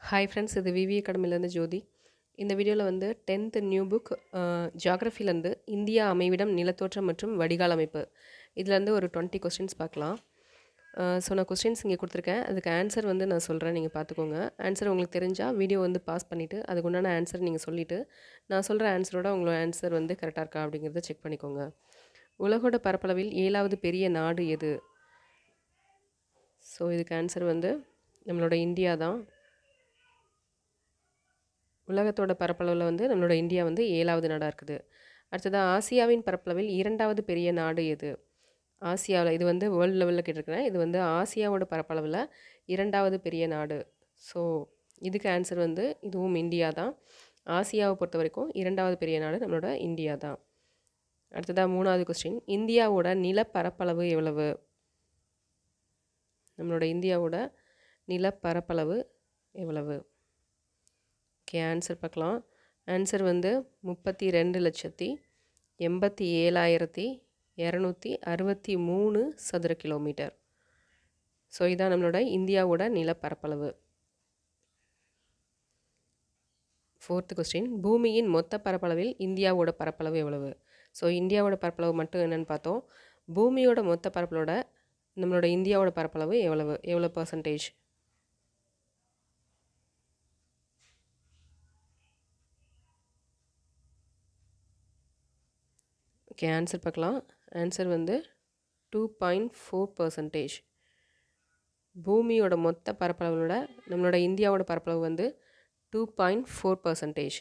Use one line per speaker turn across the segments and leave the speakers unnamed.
hi friends இது விவி அகாடமிலேருந்து ஜோதி இந்த வீடியோவில் வந்து டென்த்து நியூ புக் ஜியாகிரஃபிலேருந்து இந்தியா அமைவிடம் நிலத்தோற்றம் மற்றும் வடிகால் அமைப்பு இதுலேருந்து ஒரு டுவெண்ட்டி கொஸ்டின்ஸ் பார்க்கலாம் ஸோ நான் கொஸ்டின்ஸ் இங்கே கொடுத்துருக்கேன் அதுக்கு ஆன்சர் வந்து நான் சொல்கிறேன் நீங்கள் பார்த்துக்கோங்க ஆன்சர் உங்களுக்கு தெரிஞ்சால் வீடியோ வந்து பாஸ் பண்ணிவிட்டு அதுக்கு உண்டான ஆன்சர் நீங்கள் சொல்லிவிட்டு நான் சொல்கிற ஆன்சரோட உங்களோட ஆன்சர் வந்து கரெக்டாக இருக்கா அப்படிங்கிறத செக் பண்ணிக்கோங்க உலகோட பரப்பளவில் ஏழாவது பெரிய நாடு எது ஸோ இதுக்கு ஆன்சர் வந்து நம்மளோட இந்தியா தான் உலகத்தோட பரப்பளவில் வந்து நம்மளோட இந்தியா வந்து ஏழாவது நாடாக இருக்குது அடுத்ததாக ஆசியாவின் பரப்பளவில் இரண்டாவது பெரிய நாடு எது ஆசியாவில் இது வந்து வேர்ல்டு லெவலில் கேட்டிருக்கிறேன் இது வந்து ஆசியாவோட பரப்பளவில் இரண்டாவது பெரிய நாடு ஸோ இதுக்கு ஆன்சர் வந்து இதுவும் இந்தியா தான் ஆசியாவை பொறுத்த வரைக்கும் இரண்டாவது பெரிய நாடு நம்மளோட இந்தியா தான் அடுத்ததாக மூணாவது கொஸ்டின் இந்தியாவோட நிலப்பரப்பளவு எவ்வளவு நம்மளோட இந்தியாவோட நிலப்பரப்பளவு எவ்வளவு ஓகே ஆன்சர் பார்க்கலாம் ஆன்சர் வந்து முப்பத்தி ரெண்டு லட்சத்தி எண்பத்தி ஏழாயிரத்தி இரநூத்தி அறுபத்தி மூணு சதுர கிலோமீட்டர் ஸோ இதான் நம்மளோட இந்தியாவோட நிலப்பரப்பளவு ஃபோர்த்து கொஸ்டின் பூமியின் மொத்த பரப்பளவில் இந்தியாவோட பரப்பளவு எவ்வளவு ஸோ இந்தியாவோட பரப்பளவு மட்டும் என்னென்னு பார்த்தோம் பூமியோட மொத்த பரப்பளவோட நம்மளோட இந்தியாவோட பரப்பளவு எவ்வளவு எவ்வளோ பர்சன்டேஜ் ஓகே ஆன்சர் பார்க்கலாம் ஆன்சர் வந்து டூ பாயிண்ட் ஃபோர் பர்சன்டேஜ் பூமியோட மொத்த பரப்பளவோட நம்மளோட இந்தியாவோட பரப்பளவு வந்து two point four percentage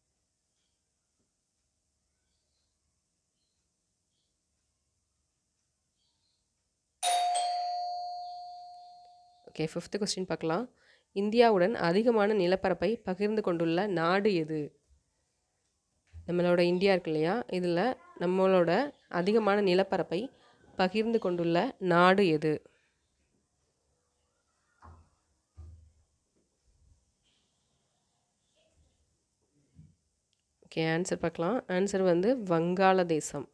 okay fifth question பார்க்கலாம் இந்தியாவுடன் அதிகமான நிலப்பரப்பை பகிர்ந்து கொண்டுள்ள நாடு எது நம்மளோட இந்தியா இருக்கு இல்லையா இதில் நம்மளோட அதிகமான நிலப்பரப்பை பகிர்ந்து கொண்டுள்ள நாடு எது ஓகே ஆன்சர் பார்க்கலாம் ஆன்சர் வந்து வங்காளதேசம்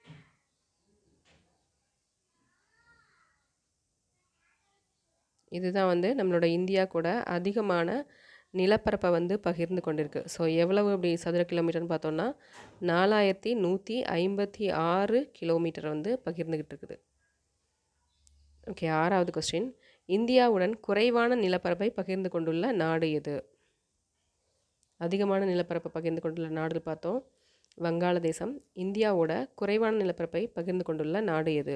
இதுதான் வந்து நம்மளோட இந்தியா கூட அதிகமான நிலப்பரப்பை வந்து பகிர்ந்து கொண்டிருக்கு ஸோ எவ்வளவு அப்படி சதுர கிலோமீட்டர்னு பார்த்தோன்னா நாலாயிரத்தி நூற்றி ஐம்பத்தி ஆறு கிலோமீட்டர் வந்து பகிர்ந்துக்கிட்டு இருக்குது ஓகே ஆறாவது கொஸ்டின் இந்தியாவுடன் குறைவான நிலப்பரப்பை பகிர்ந்து கொண்டுள்ள நாடு எது அதிகமான நிலப்பரப்பை பகிர்ந்து கொண்டுள்ள நாடு பார்த்தோம் வங்காளதேசம் இந்தியாவோட குறைவான நிலப்பரப்பை பகிர்ந்து கொண்டுள்ள நாடு எது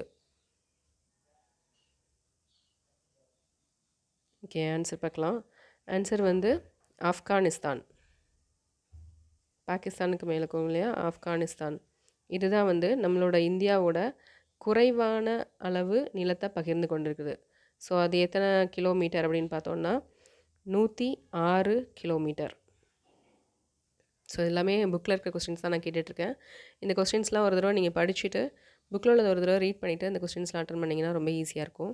ஓகே ஆன்சர் பார்க்கலாம் ஆன்சர் வந்து ஆப்கானிஸ்தான் பாகிஸ்தானுக்கு மேலே இருக்கும் இல்லையா ஆப்கானிஸ்தான் இதுதான் வந்து நம்மளோட இந்தியாவோட குறைவான அளவு நிலத்தை பகிர்ந்து கொண்டிருக்குது ஸோ அது எத்தனை கிலோமீட்டர் அப்படின்னு பார்த்தோன்னா நூற்றி ஆறு கிலோமீட்டர் ஸோ எல்லாமே புக்கில் இருக்க கொஸ்டின்ஸ் தான் நான் கேட்டுட்ருக்கேன் இந்த கொஸ்டின்ஸ்லாம் ஒரு தடவை நீங்கள் படிச்சுட்டு புக்கில் உள்ளதை ஒரு தடவை ரீட் பண்ணிவிட்டு இந்த கொஸ்டின்ஸ்லாம் அட்டன் பண்ணிங்கன்னா ரொம்ப ஈஸியாக இருக்கும்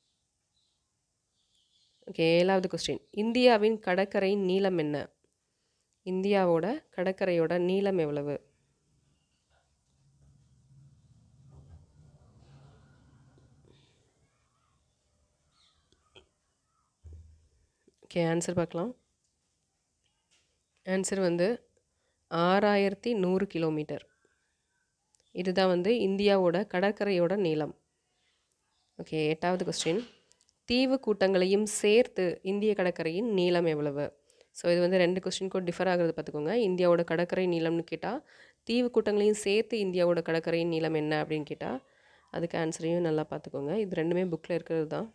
ஓகே ஏழாவது கொஸ்டின் இந்தியாவின் கடற்கரையின் நீளம் என்ன இந்தியாவோட கடற்கரையோட நீளம் எவ்வளவு ஓகே ஆன்சர் பார்க்கலாம் ஆன்சர் வந்து ஆறாயிரத்தி நூறு கிலோமீட்டர் இதுதான் வந்து இந்தியாவோட கடற்கரையோட நீளம் ஓகே எட்டாவது கொஸ்டின் தீவு கூட்டங்களையும் சேர்த்து இந்திய கடற்கரையின் நீளம் எவ்வளவு ஸோ இது வந்து ரெண்டு கொஸ்டினுக்கும் டிஃபர் ஆகிறது பார்த்துக்கோங்க இந்தியாவோட கடற்கரை நீளம்னு கேட்டால் தீவு கூட்டங்களையும் சேர்த்து இந்தியாவோட கடற்கரையின் நீளம் என்ன அப்படின்னு கேட்டால் அதுக்கு ஆன்சரையும் நல்லா பார்த்துக்கோங்க இது ரெண்டுமே புக்கில் இருக்கிறது தான்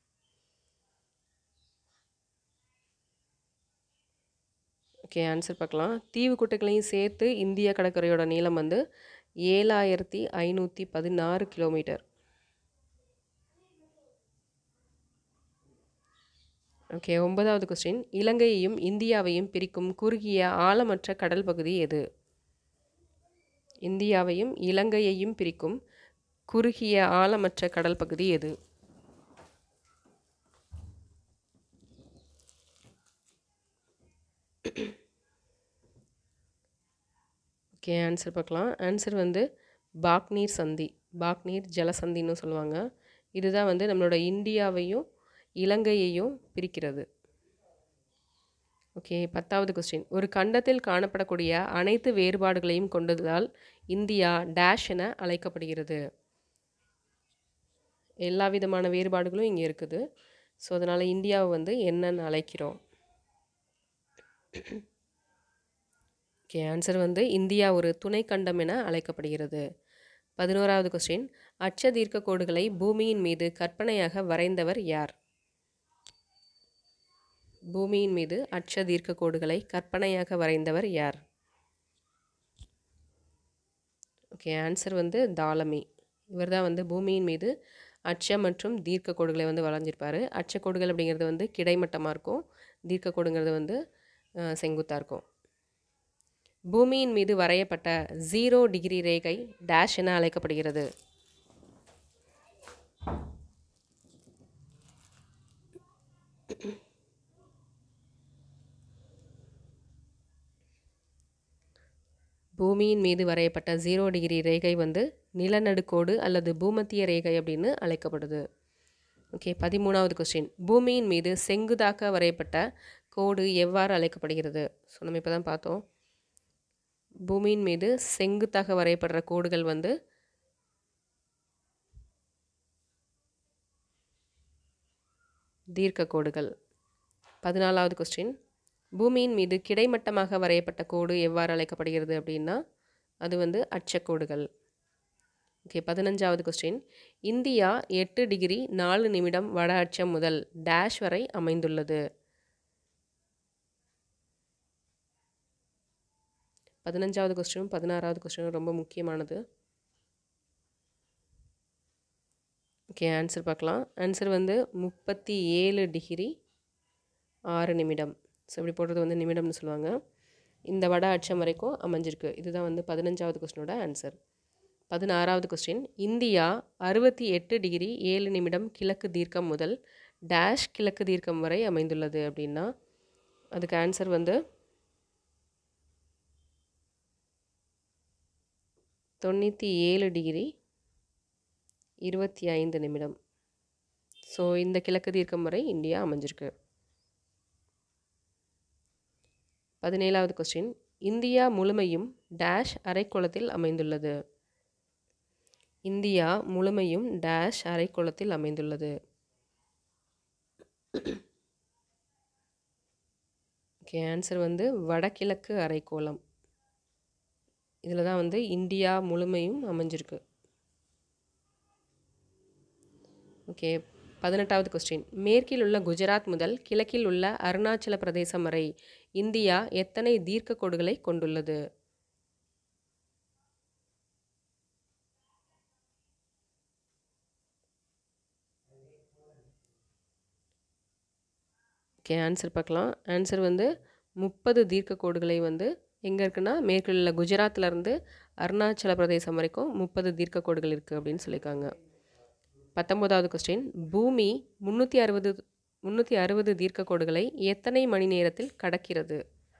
ஓகே ஆன்சர் பார்க்கலாம் தீவு கூட்டங்களையும் சேர்த்து இந்திய கடற்கரையோட நீளம் வந்து ஏழாயிரத்தி ஐநூற்றி பதினாறு கிலோமீட்டர் ஓகே ஒன்பதாவது கொஸ்டின் இலங்கையையும் இந்தியாவையும் பிரிக்கும் குறுகிய ஆழமற்ற கடல் பகுதி எது இந்தியாவையும் இலங்கையையும் பிரிக்கும் குறுகிய ஆழமற்ற கடல் பகுதி எது ஓகே ஆன்சர் பார்க்கலாம் ஆன்சர் வந்து பாக்நீர் சந்தி பாக்நீர் ஜலசந்தின்னு சொல்லுவாங்க இதுதான் வந்து நம்மளோட இந்தியாவையும் இலங்கையையும் பிரிக்கிறது ஓகே பத்தாவது கொஸ்டின் ஒரு கண்டத்தில் காணப்படக்கூடிய அனைத்து வேறுபாடுகளையும் கொண்டதால் இந்தியா டேஷ் என அழைக்கப்படுகிறது எல்லா விதமான வேறுபாடுகளும் இங்கே இருக்குது ஸோ அதனால் இந்தியாவை வந்து என்னன்னு அழைக்கிறோம் ஓகே ஆன்சர் வந்து இந்தியா ஒரு துணை கண்டம் என அழைக்கப்படுகிறது பதினோராவது கொஸ்டின் அச்ச தீர்க்க கோடுகளை பூமியின் மீது கற்பனையாக வரைந்தவர் யார் பூமியின் மீது அச்ச தீர்க்க கோடுகளை கற்பனையாக வரைந்தவர் யார் ஓகே ஆன்சர் வந்து தாலமி இவர் தான் வந்து பூமியின் மீது அச்ச மற்றும் தீர்க்க கோடுகளை வந்து வரைஞ்சிருப்பார் அச்ச கோடுகள் அப்படிங்கிறது வந்து கிடைமட்டமாக இருக்கும் தீர்க்க கோடுங்கிறது வந்து செங்குத்தாக இருக்கும் பூமியின் மீது வரையப்பட்ட ஜீரோ டிகிரி ரேகை டேஷ் என அழைக்கப்படுகிறது பூமியின் மீது வரையப்பட்ட ஜீரோ டிகிரி ரேகை வந்து நிலநடுக்கோடு அல்லது பூமத்திய ரேகை அப்படின்னு அழைக்கப்படுது ஓகே பதிமூணாவது கொஸ்டின் பூமியின் மீது செங்குதாக வரையப்பட்ட கோடு எவ்வாறு அழைக்கப்படுகிறது ஸோ நம்ம இப்போ தான் பார்த்தோம் பூமியின் மீது செங்குத்தாக வரையப்படுற கோடுகள் வந்து தீர்க்க கோடுகள் பதினாலாவது கொஸ்டின் பூமியின் மீது கிடைமட்டமாக வரையப்பட்ட கோடு எவ்வாறு அழைக்கப்படுகிறது அப்படின்னா அது வந்து அச்சக்கோடுகள் ஓகே பதினஞ்சாவது கொஸ்டின் இந்தியா எட்டு டிகிரி நாலு நிமிடம் வட அச்சம் முதல் டேஷ் வரை அமைந்துள்ளது பதினஞ்சாவது கொஸ்டினும் பதினாறாவது கொஸ்டினும் ரொம்ப முக்கியமானது ஓகே ஆன்சர் பார்க்கலாம் ஆன்சர் வந்து முப்பத்தி ஏழு டிகிரி ஆறு நிமிடம் ஸோ இப்படி போடுறது வந்து நிமிடம்னு சொல்லுவாங்க இந்த வட அச்சம் வரைக்கும் அமைஞ்சிருக்கு இதுதான் வந்து பதினஞ்சாவது கொஸ்டினோட ஆன்சர் பதினாறாவது கொஸ்டின் இந்தியா அறுபத்தி எட்டு டிகிரி ஏழு நிமிடம் கிழக்கு தீர்க்கம் முதல் டேஷ் கிழக்கு தீர்க்கம் வரை அமைந்துள்ளது அப்படின்னா அதுக்கு ஆன்சர் வந்து தொண்ணூற்றி ஏழு டிகிரி இருபத்தி ஐந்து நிமிடம் ஸோ இந்த கிழக்கு தீர்க்கம் வரை இந்தியா அமைஞ்சிருக்கு பதினேழாவது கொஸ்டின் இந்தியா முழுமையும் டேஷ் அரைக்கோளத்தில் அமைந்துள்ளது இந்தியா முழுமையும் டேஷ் அரைக்கோளத்தில் அமைந்துள்ளது ஓகே ஆன்சர் வந்து வடகிழக்கு அரைக்கோளம் இதில் தான் வந்து இந்தியா முழுமையும் அமைஞ்சிருக்கு ஓகே பதினெட்டாவது கொஸ்டின் மேற்கில் உள்ள குஜராத் முதல் கிழக்கில் உள்ள அருணாச்சல பிரதேசம் வரை இந்தியா எத்தனை தீர்க்க கோடுகளை கொண்டுள்ளது ஓகே ஆன்சர் பார்க்கலாம் ஆன்சர் வந்து முப்பது தீர்க்க கோடுகளை வந்து எங்கே இருக்குன்னா மேற்கில் உள்ள குஜராத்லேருந்து அருணாச்சல பிரதேசம் வரைக்கும் முப்பது தீர்க்க கோடுகள் இருக்குது அப்படின்னு சொல்லியிருக்காங்க பத்தொம்போதாவது கொஸ்டின் பூமி முந்நூற்றி அறுபது முந்நூற்றி அறுபது தீர்க்க கோடுகளை எத்தனை மணி நேரத்தில் கடக்கிறது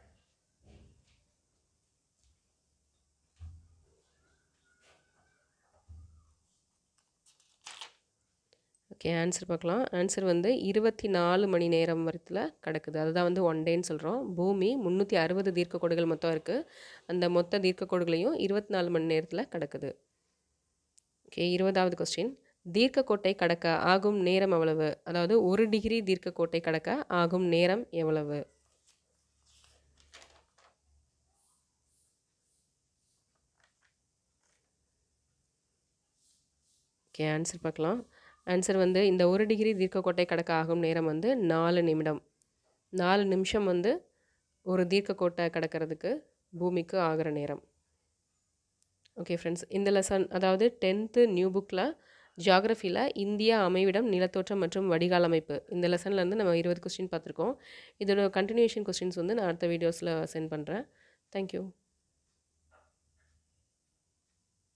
ஓகே ஆன்சர் பார்க்கலாம் ஆன்சர் வந்து இருபத்தி நாலு மணி நேரம் வரத்தில் கிடக்குது அதுதான் வந்து ஒன் டேன்னு சொல்கிறோம் பூமி முந்நூற்றி அறுபது தீர்க்க கோடுகள் மொத்தம் இருக்குது அந்த மொத்த தீர்க்க கோடுகளையும் இருபத்தி நாலு மணி நேரத்தில் கிடக்குது ஓகே இருபதாவது கொஸ்டின் தீர்க்க கோட்டை கடக்க ஆகும் நேரம் எவ்வளவு அதாவது ஒரு டிகிரி தீர்க்க கோட்டை கடக்க ஆகும் நேரம் எவ்வளவு ஓகே ஆன்சர் பார்க்கலாம் ஆன்சர் வந்து இந்த ஒரு டிகிரி தீர்க்கக்கோட்டை கடக்க ஆகும் நேரம் வந்து நாலு நிமிடம் நாலு நிமிஷம் வந்து ஒரு தீர்க்கக்கோட்டை கடக்கிறதுக்கு பூமிக்கு ஆகிற நேரம் ஓகே ஃப்ரெண்ட்ஸ் இந்த லெசன் அதாவது டென்த்து நியூ புக்கில் ஜியாகிரஃபியில் இந்தியா அமைவிடம் நிலத்தோற்றம் மற்றும் வடிகால் அமைப்பு இந்த லெசன்லேருந்து நம்ம இருபது கொஸ்டின் பார்த்துருக்கோம் இதோட கண்டினியூஷன் கொஸ்டின்ஸ் வந்து நான் அடுத்த வீடியோஸில் சென்ட் பண்ணுறேன் தேங்க்யூ